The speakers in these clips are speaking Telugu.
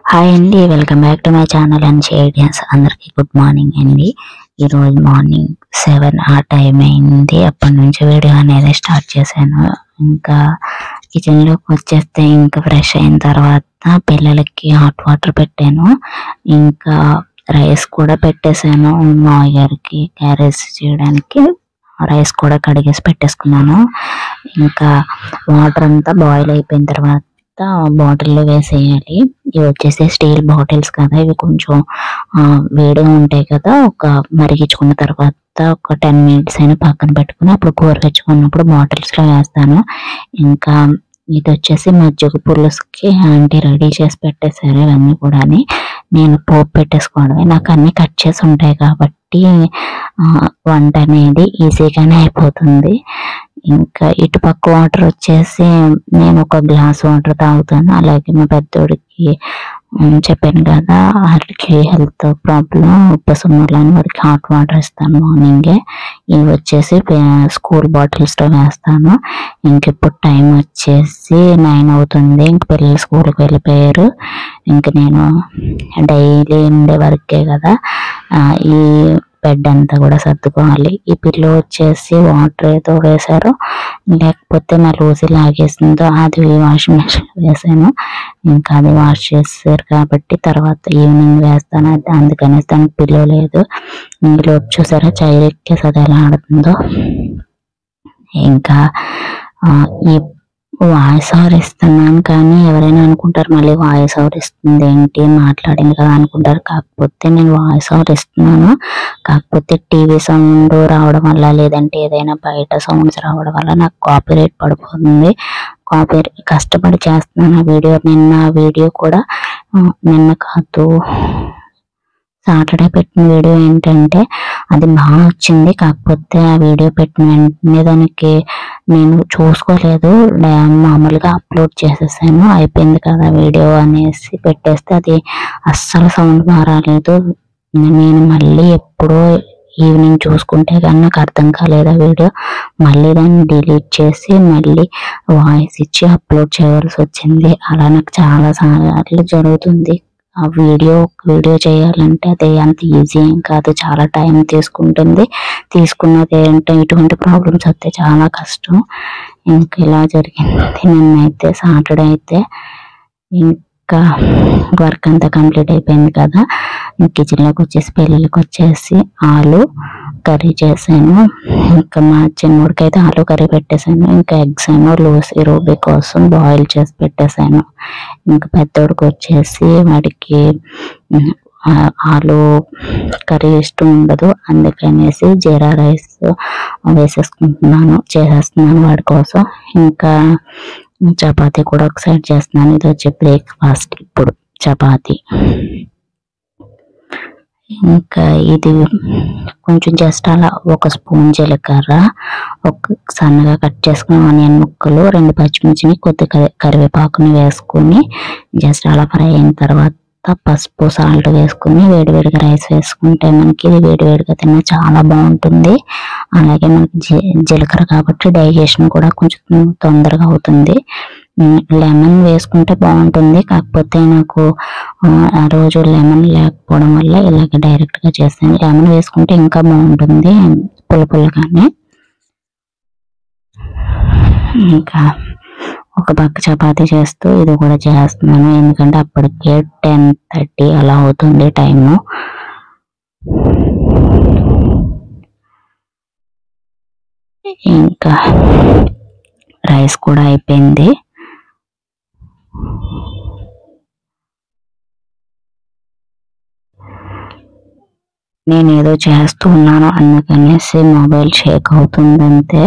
హాయ్ అండి welcome back to my channel and షేడియన్స్ అందరికీ గుడ్ మార్నింగ్ అండి ఈరోజు మార్నింగ్ సెవెన్ ఆ టైం అయింది అప్పటి నుంచి వీడియో అనేది స్టార్ట్ చేశాను ఇంకా కిచెన్ లోకి వచ్చేస్తే ఇంకా ఫ్రెష్ అయిన తర్వాత పిల్లలకి హాట్ వాటర్ పెట్టాను ఇంకా రైస్ కూడా పెట్టేశాను మామయ్య గారికి క్యారేజ్ చేయడానికి రైస్ కూడా కడిగేసి పెట్టేసుకున్నాను ఇంకా వాటర్ అంతా బాయిల్ అయిపోయిన తర్వాత బాటిల్లో వేసేయాలి ఇవి వచ్చేసి స్టీల్ బాటిల్స్ కదా ఇవి కొంచెం ఆ, వేడిగా ఉంటాయి కదా ఒక మరిగించుకున్న తర్వాత ఒక టెన్ మినిట్స్ అయినా పక్కన పెట్టుకుని అప్పుడు కూర తెచ్చుకున్నప్పుడు బాటిల్స్ లో వేస్తాను ఇంకా ఇది వచ్చేసి మజ్జిగ పులుసుకి ఆంటీ రెడీ చేసి పెట్టేశారు ఇవన్నీ కూడా నేను పోపు పెట్టేసుకోవడమే నాకు అన్ని కట్ చేసి ఉంటాయి కాబట్టి ఆ, వంట అనేది ఈజీగానే అయిపోతుంది ఇంకా ఇటు పక్క వాటర్ వచ్చేసి నేను ఒక గ్లాస్ వాటర్ తాగుతాను అలాగే మా పెద్దోడికి ఉమ్, చెప్పాను కదా వాడికి హెల్త్ ప్రాబ్లం ఉపశమనాలని వాడికి హాట్ వాటర్ ఇస్తాను మార్నింగే ఇవి వచ్చేసి స్కూల్ బాటిల్స్ లో వేస్తాను ఇంక ఇప్పుడు టైం వచ్చేసి నైన్ అవుతుంది ఇంక పిల్లలు స్కూల్కి వెళ్ళిపోయారు ఇంక నేను డైలీ ఉండే వర్కే కదా ఆ, ఈ బెడ్ అంతా కూడా సర్దుకోవాలి ఈ పిల్లో వచ్చేసి వాటర్ ఏదో వేశారు లేకపోతే నా లూజీ లాగేసిందో అది వాషింగ్ మెషిన్ వేసాను ఇంకా అది వాష్ చేస్తారు కాబట్టి తర్వాత ఈవినింగ్ వేస్తాను అది అందుకనేసి దానికి పిల్లో లేదు ఇందులో చూసారా చైర్ ఎక్కేసి అది ఎలా ఆడుతుందో ఇంకా ఆ, ఈ వాయిస్ ఓవర్ ఇస్తున్నాను కానీ ఎవరైనా అనుకుంటారు మళ్ళీ వాయిస్ ఓవర్ ఇస్తుంది ఏంటి మాట్లాడింది కదా అనుకుంటారు కాకపోతే నేను వాయిస్ ఓవర్ ఇస్తున్నాను కాకపోతే టీవీ సౌండ్ రావడం వల్ల లేదంటే ఏదైనా బయట సౌండ్స్ రావడం వల్ల నాకు కాపీ రేట్ పడిపోతుంది కాపీ కష్టపడి చేస్తున్నాను ఆ వీడియో నిన్న వీడియో కూడా ఆ, నిన్న కాదు సాటర్డే పెట్టిన వీడియో ఏంటంటే అది బాగా వచ్చింది కాకపోతే ఆ వీడియో పెట్టిన వెంటనే దానికి నేను చూసుకోలేదు డా- మామూలుగా అప్లోడ్ చేసేసాను అయిపోయింది కదా వీడియో అనేసి పెట్టేస్తే అది అస్సలు సౌండ్ మారాలేదు నేను మళ్ళీ ఎప్పుడో ఈవినింగ్ చూసుకుంటే కానీ నాకు అర్థం కాలేదు ఆ వీడియో మళ్ళీ దాన్ని డిలీట్ చేసి మళ్ళీ వాయిస్ ఇచ్చి అప్లోడ్ చేయాల్సి వచ్చింది అలా నాకు చాలా సార్లు జరుగుతుంది ఆ వీడియో వీడియో చేయాలంటే అది అంత ఈజీ ఏం కాదు చాలా టైం తీసుకుంటుంది తీసుకున్నది ఏంటంటే ఇటువంటి ప్రాబ్లమ్స్ వస్తే చాలా కష్టం ఇంకా ఇలా జరిగింది నిన్నైతే సాటర్డే అయితే ఇంకా వర్క్ అంతా కంప్లీట్ అయిపోయింది కదా కిచెన్ లోకి వచ్చేసి పిల్లలకి వచ్చేసి ఆలు కర్రీ చేశాను ఇంకా మా చిన్నోడికి అయితే ఆలు కర్రీ పెట్టేశాను ఇంకా ఎగ్స్ ఏమో లూసీ రూబీ కోసం బాయిల్ చేసి పెట్టేశాను ఇంకా పెద్దోడికి వచ్చేసి వాడికి ఉమ్, ఆ, ఆలు కర్రీ ఇష్టం ఉండదు అందుకనేసి జీరా రైస్ వేసేసుకుంటున్నాను చేసేస్తున్నాను వాడి కోసం ఇంకా చపాతీ కూడా ఒక సైడ్ చేస్తున్నాను ఇది వచ్చి బ్రేక్ఫాస్ట్ ఇప్పుడు చపాతీ ఇంకా ఇది కొంచెం జస్ట్ అలా ఒక స్పూన్ జీలకర్ర ఒక సన్నగా కట్ చేసుకున్న ఆనియన్ ముక్కలు రెండు పచ్చిమిర్చిని కొద్ది కరి- కరివేపాకుని వేసుకొని జస్ట్ అలా ఫ్రై అయిన తర్వాత పసుపు సాల్ట్ వేసుకుని వేడివేడిగా రైస్ వేసుకుంటే మనకి ఇది వేడివేడిగా తిన్న చాలా బాగుంటుంది అలాగే మనకి జీ- జీలకర్ర కాబట్టి డైజెషన్ కూడా కొంచెం తొందరగా అవుతుంది లెమన్ వేసుకుంటే బాగుంటుంది కాకపోతే నాకు ఆ, ఆ రోజు లెమన్ లేకపోవడం వల్ల ఇలాగ డైరెక్ట్ గా చేస్తాను లెమన్ వేసుకుంటే ఇంకా బాగుంటుంది పుల్ల పుల్లగానే ఇంకా ఒక పక్క చపాతీ చేస్తూ ఇది కూడా చేస్తున్నాను ఎందుకంటే అప్పటికే టెన్ థర్టీ అలా అవుతుంది టైము ఇంకా రైస్ కూడా అయిపోయింది నేను ఏదో చేస్తూ ఉన్నాను అందుకనేసి మొబైల్ షేక్ అవుతుంది అంతే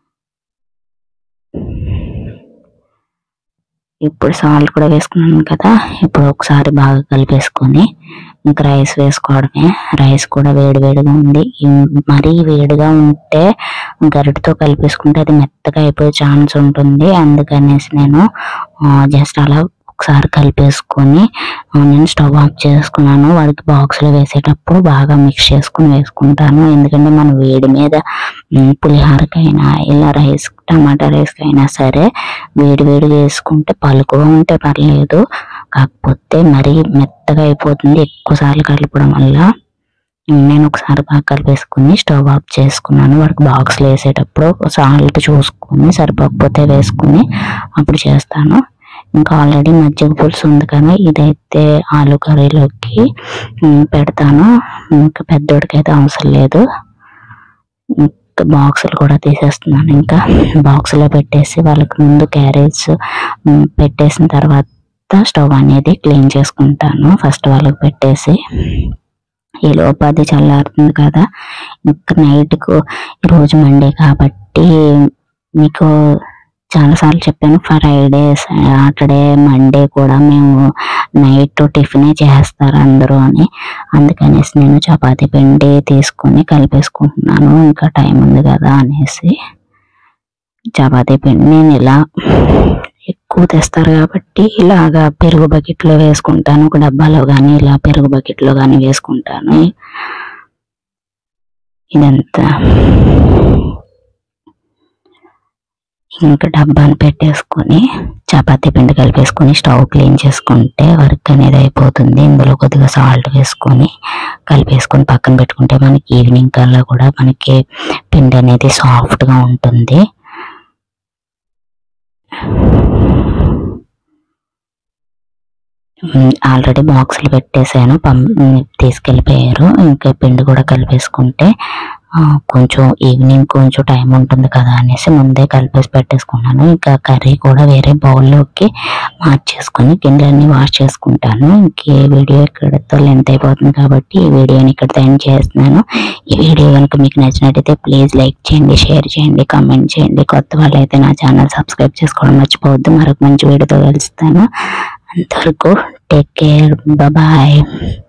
ఇప్పుడు సాల్ట్ కూడా వేసుకున్నాను కదా ఇప్పుడు ఒకసారి బాగా కలిపేసుకొని ఇంకా రైస్ వేసుకోవడమే రైస్ కూడా వేడి వేడిగా ఉంది ఇం- మరీ వేడిగా ఉంటే గరిటతో కలిపేసుకుంటే అది మెత్తగా అయిపోయే ఛాన్స్ ఉంటుంది అందుకనేసి నేను జస్ట్ అలా ఒకసారి కలిపేసుకొని ఆ, నేను స్టవ్ ఆఫ్ చేసుకున్నాను వాడికి బాక్స్ లో వేసేటప్పుడు బాగా మిక్స్ చేసుకుని వేసుకుంటాను ఎందుకంటే మన వేడి మీద ఉమ్, పులిహోరకైనా ఇలా రైస్ టమాటా రైస్కి అయినా సరే వేడి వేడి చేసుకుంటే పలుకుగా ఉంటే పర్లేదు కాకపోతే మరీ మెత్తగా అయిపోతుంది ఎక్కువ సార్లు కలపడం వల్ల నేను ఒకసారి బాగా కలిపేసుకుని స్టవ్ ఆఫ్ చేసుకున్నాను వాడికి బాక్స్లో వేసేటప్పుడు సాల్ట్ చూసుకుని సరిపోకపోతే వేసుకుని అప్పుడు చేస్తాను ఇంకా ఆల్రెడీ మజ్జిగ పులుసు ఉంది కదా ఇదైతే ఆలు కర్రీలోకి ఉమ్, పెడతాను ఇంకా పెద్దోడికి అయితే అవసరం లేదు ఇంకా బాక్సులు కూడా తీసేస్తున్నాను ఇంకా బాక్సులో పెట్టేసి వాళ్ళకి ముందు క్యారేజ్ ఉమ్, పెట్టేసిన తర్వాత స్టవ్ అనేది క్లీన్ చేసుకుంటాను ఫస్ట్ వాళ్ళకి పెట్టేసి ఈ లోపు అది చల్లారుతుంది కదా ఇంకా నైట్కు ఈరోజు మండే కాబట్టి మీకు చాలాసార్లు చెప్పాను ఫ్రైడే సాటర్డే మండే కూడా మేము నైట్ టిఫినే చేస్తారు అందరూ అని అందుకనేసి నేను చపాతీ పిండి తీసుకొని కలిపేసుకుంటున్నాను ఇంకా టైం ఉంది కదా అనేసి చపాతీ పిండి నేను ఇలా ఎక్కువ తెస్తారు కాబట్టి ఇలాగా పెరుగు బకెట్లో వేసుకుంటాను ఒక డబ్బాలో కానీ ఇలా పెరుగు బకెట్లో కానీ వేసుకుంటాను ఇదంతా ఇంకా డబ్బాని పెట్టేసుకొని చపాతీ పిండి కలిపేసుకొని స్టవ్ క్లీన్ చేసుకుంటే వర్క్ అనేది అయిపోతుంది ఇందులో కొద్దిగా సాల్ట్ వేసుకొని కలిపేసుకొని పక్కన పెట్టుకుంటే మనకి ఈవినింగ్ కల్లా కూడా మనకి పిండి అనేది సాఫ్ట్ గా ఉంటుంది ఆల్రెడీ బాక్సులు పెట్టేశాను పం తీసుకెళ్ళిపోయారు ఇంకా పిండి కూడా కలిపేసుకుంటే ఆ, కొంచెం ఈవినింగ్ కొంచెం టైం ఉంటుంది కదా అనేసి ముందే కలిపేసి పెట్టేసుకున్నాను ఇంకా కర్రీ కూడా వేరే బౌల్లోకి మార్చేసుకొని గిన్నెలన్నీ వాష్ చేసుకుంటాను ఇంక ఈ వీడియో ఇక్కడతో లెంత్ అయిపోతుంది కాబట్టి ఈ వీడియోని ఇక్కడ ఎండ్ చేస్తున్నాను ఈ వీడియో కనుక మీకు నచ్చినట్టయితే ప్లీజ్ లైక్ చేయండి షేర్ చేయండి కామెంట్ చేయండి కొత్త వాళ్ళైతే నా ఛానల్ సబ్స్క్రైబ్ చేసుకోవడం మర్చిపోవద్దు మరొక మంచి వీడియోతో కలుస్తాను అంతవరకు టేక్ కేర్ బాయ్